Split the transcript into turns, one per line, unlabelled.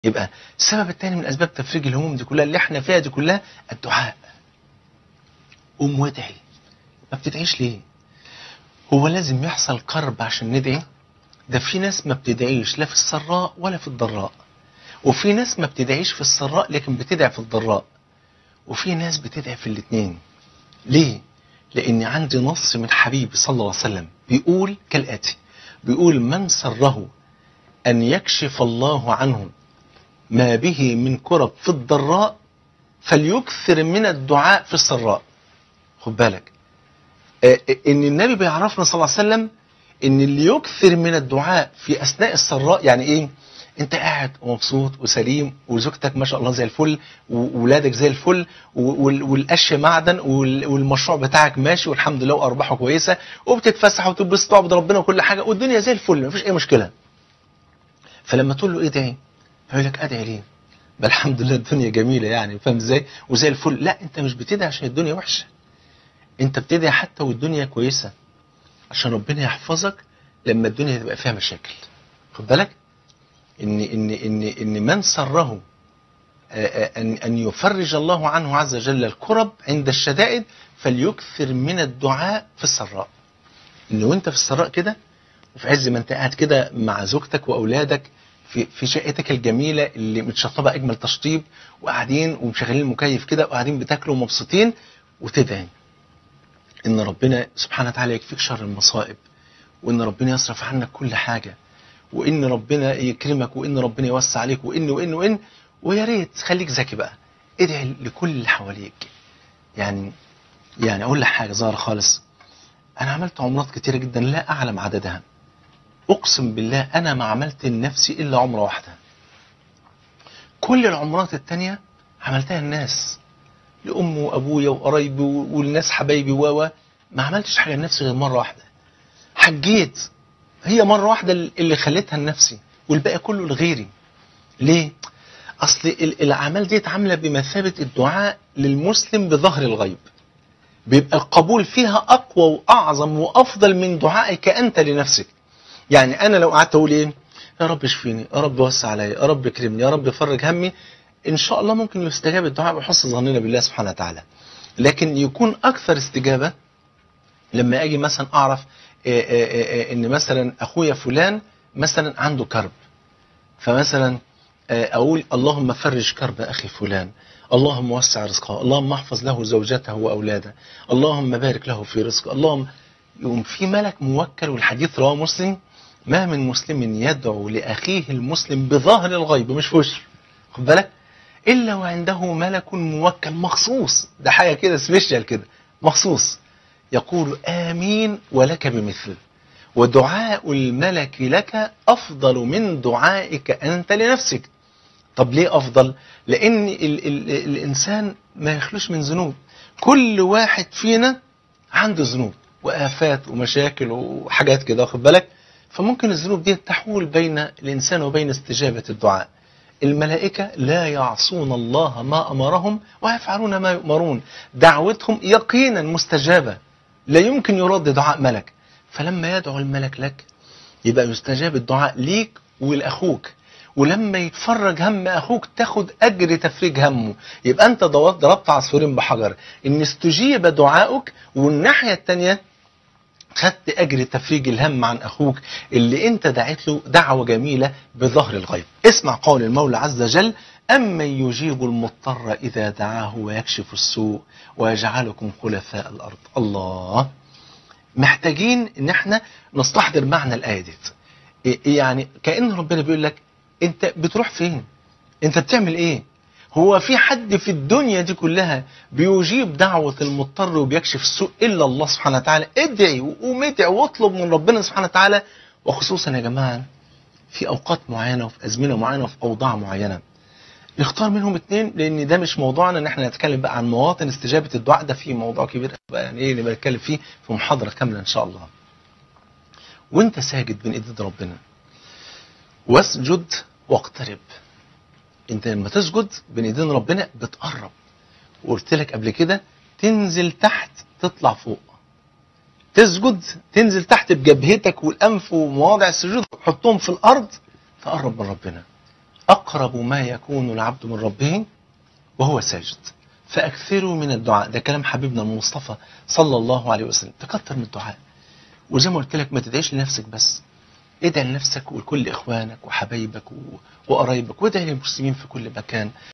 يبقى السبب الثاني من اسباب تفريج الهموم دي كلها اللي احنا فيها دي كلها الدعاء قوم وادعي ما بتدعيش ليه هو لازم يحصل كرب عشان ندعي ده في ناس ما بتدعيش لا في السراء ولا في الضراء وفي ناس ما بتدعيش في السراء لكن بتدعي في الضراء وفي ناس بتدعي في الاثنين ليه لان عندي نص من حبيبي صلى الله عليه وسلم بيقول كالاتي بيقول من سره ان يكشف الله عنه ما به من كرب في الضراء فليكثر من الدعاء في السراء خد بالك آه، ان النبي بيعرفنا صلى الله عليه وسلم ان اللي يكثر من الدعاء في اثناء السراء يعني ايه انت قاعد ومبسوط وسليم وزوجتك ما شاء الله زي الفل وولادك زي الفل و- وال- والقش معدن وال- والمشروع بتاعك ماشي والحمد لله وارباحه كويسه وبتتفسح وتتبسط وتعبد ربنا وكل حاجه والدنيا زي الفل مفيش اي مشكله فلما تقول له ادعي هيقول لك ادعي ليه بل الحمد لله الدنيا جميله يعني فاهم ازاي وزي الفل لا انت مش بتدعي عشان الدنيا وحشه انت بتدعي حتى والدنيا كويسه عشان ربنا يحفظك لما الدنيا تبقى فيها مشاكل خد بالك ان ان ان ان من سره آه، آه، ان ان يفرج الله عنه عز وجل الكرب عند الشدائد فليكثر من الدعاء في السراء ان وانت في السراء كده وفي عز ما انت قاعد كده مع زوجتك واولادك في في شقتك الجميله اللي متشطبه اجمل تشطيب وقاعدين ومشغلين المكيف كده وقاعدين بتاكلوا ومبسوطين وتدعي ان ربنا سبحانه وتعالى يكفيك شر المصائب وان ربنا يصرف عنك كل حاجه وان ربنا يكرمك وان ربنا يوسع عليك وان وان وان ويا ريت خليك ذكي بقى ادعي لكل اللي حواليك يعني يعني اقول لك حاجه ظاهره خالص انا عملت عمرات كتيره جدا لا اعلم عددها اقسم بالله انا ما عملت لنفسي الا عمره واحده كل العمرات التانية عملتها الناس لأمي وأبويا وقرايبي والناس حبايبي و و ما عملتش حاجة لنفسي غير مرة واحدة حجيت هي مرة واحدة اللي خليتها لنفسي والباقي كله لغيري ليه؟ أصل ال- الأعمال دي عاملة بمثابة الدعاء للمسلم بظهر الغيب بيبقى القبول فيها أقوى وأعظم وأفضل من دعائك أنت لنفسك يعني أنا لو قعدت أقول إيه يا رب اشفيني يا رب وسع عليا يا رب اكرمني يا رب فرج همي ان شاء الله ممكن يستجاب الدعاء بحسن ظننا بالله سبحانه وتعالى لكن يكون اكثر استجابه لما اجي مثلا اعرف آه، آه، آه، ان مثلا اخويا فلان مثلا عنده كرب فمثلا آه، اقول اللهم فرج كرب اخي فلان اللهم وسع رزقه اللهم احفظ له زوجته واولاده اللهم بارك له في رزقه اللهم يقوم في ملك موكل والحديث رواه مسلم ما من مسلم يدعو لاخيه المسلم بظهر الغيب مش في وشه خد بالك الا وعنده ملك موكل مخصوص ده حاجه كده سبيشال كده مخصوص يقول امين ولك بمثل ودعاء الملك لك افضل من دعائك انت لنفسك طب ليه افضل لان ال ال الانسان ما يخلوش من ذنوب كل واحد فينا عنده ذنوب وافات ومشاكل وحاجات كده واخد بالك فممكن الذنوب دي تحول بين الانسان وبين استجابه الدعاء الملائكة لا يعصون الله ما أمرهم ويفعلون ما يؤمرون دعوتهم يقينا مستجابة لا يمكن يرد دعاء ملك فلما يدعو الملك لك يبقى يستجاب الدعاء ليك ولأخوك ولما يتفرج هم أخوك تاخد أجر تفريج همه يبقى أنت ضربت ضربت عصفورين بحجر إن استجيب دعائك والناحية التانية خدت اجر تفريج الهم عن اخوك اللي انت دعيت له دعوه جميله بظهر الغيب اسمع قول المولى عز وجل امن يجيب المضطر اذا دعاه ويكشف السوء ويجعلكم خلفاء الارض الله محتاجين ان احنا نستحضر معنى الايه دي إيه- يعني كان ربنا بيقول لك انت بتروح فين انت بتعمل ايه هو في حد في الدنيا دي كلها بيجيب دعوة المضطر وبيكشف السوء إلا الله سبحانه وتعالى ادعي وقوم ادعي واطلب من ربنا سبحانه وتعالى وخصوصا يا جماعة في أوقات معينة وفي أزمنة معينة وفي أوضاع معينة نختار منهم اتنين لأن ده مش موضوعنا إن احنا نتكلم بقى عن مواطن استجابة الدعاء ده في موضوع كبير بقى يعني إيه نبقى نتكلم فيه في محاضرة كاملة إن شاء الله وأنت ساجد بين إيدين ربنا واسجد واقترب انت لما تسجد بين ايدين ربنا بتقرب وقلت لك قبل كده تنزل تحت تطلع فوق تسجد تنزل تحت بجبهتك والانف ومواضع السجود حطهم في الارض تقرب من ربنا أقرب ما يكون العبد من ربه وهو ساجد فأكثروا من الدعاء ده كلام حبيبنا المصطفى صلى الله عليه وسلم تكتر من الدعاء وزي ما قلت لك ما تدعيش لنفسك بس ادعي لنفسك ولكل إخوانك وحبايبك و- وقرايبك وادعي للمسلمين في كل مكان